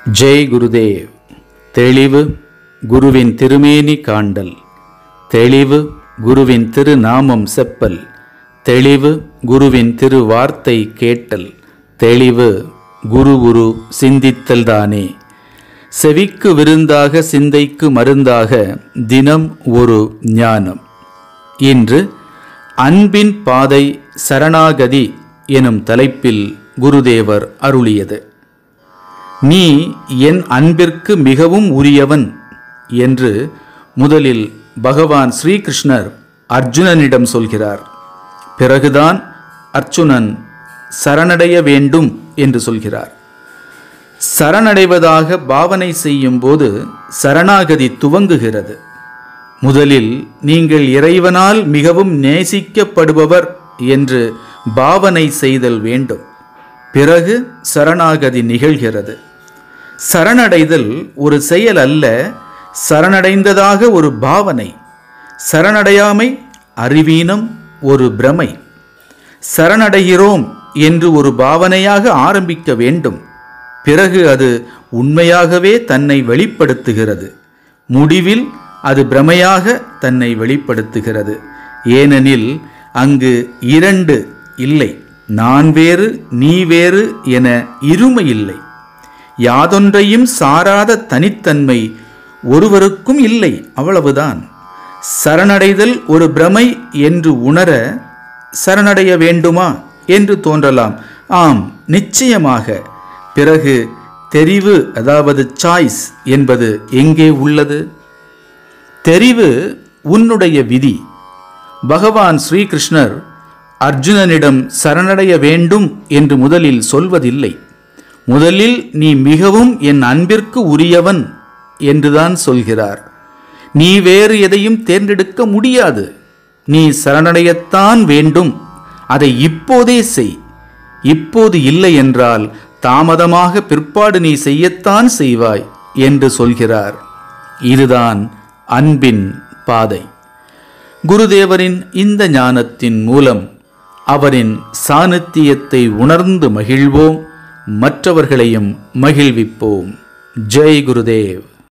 ஜெய் குருதேவ் தெளிவு குருவின் திருமேனி காண்டல் தெளிவு குருவின் திருநாமம் செப்பல் தெளிவு குருவின் திரு வார்த்தை கேட்டல் தெளிவு குரு குரு சிந்தித்தல் தானே செவிக்கு விருந்தாக சிந்தைக்கு மருந்தாக தினம் ஒரு ஞானம் இன்று அன்பின் பாதை சரணாகதி எனும் தலைப்பில் குருதேவர் அருளியது நீ என் அன்பிற்கு மிகவும் உரியவன் என்று முதலில் பகவான் ஸ்ரீகிருஷ்ணர் அர்ஜுனனிடம் சொல்கிறார் பிறகுதான் அர்ச்சுனன் சரணடைய வேண்டும் என்று சொல்கிறார் சரணடைவதாக பாவனை செய்யும் போது சரணாகதி துவங்குகிறது முதலில் நீங்கள் இறைவனால் மிகவும் நேசிக்கப்படுபவர் என்று பாவனை செய்தல் வேண்டும் பிறகு சரணாகதி நிகழ்கிறது சரணடைதல் ஒரு செயல் அல்ல சரணடைந்ததாக ஒரு பாவனை சரணடையாமை அறிவீனம் ஒரு பிரமை சரணடைகிறோம் என்று ஒரு பாவனையாக ஆரம்பிக்க வேண்டும் பிறகு அது உண்மையாகவே தன்னை வெளிப்படுத்துகிறது முடிவில் அது பிரமையாக தன்னை வெளிப்படுத்துகிறது ஏனெனில் அங்கு இரண்டு இல்லை நான் வேறு நீ வேறு என இருமை இல்லை யாதொன்றையும் சாராத தனித்தன்மை ஒருவருக்கும் இல்லை அவ்வளவுதான் சரணடைதல் ஒரு பிரமை என்று உணர சரணடைய வேண்டுமா என்று தோன்றலாம் ஆம் நிச்சயமாக பிறகு தெரிவு அதாவது சாய்ஸ் என்பது எங்கே உள்ளது தெரிவு உன்னுடைய விதி பகவான் ஸ்ரீகிருஷ்ணர் அர்ஜுனனிடம் சரணடைய வேண்டும் என்று முதலில் சொல்வதில்லை முதலில் நீ மிகவும் என் அன்பிற்கு உரியவன் என்றுதான் சொல்கிறார் நீ வேறு எதையும் தேர்ந்தெடுக்க முடியாது நீ சரணடையத்தான் வேண்டும் அதை இப்போதே செய் இப்போது இல்லை என்றால் தாமதமாக பிற்பாடு நீ செய்யத்தான் செய்வாய் என்று சொல்கிறார் இதுதான் அன்பின் பாதை குருதேவரின் இந்த ஞானத்தின் மூலம் அவரின் சாநித்தியத்தை உணர்ந்து மகிழ்வோம் மற்றவர்களையும் மகிழ்விப்போம் ஜெய் குருதேவ்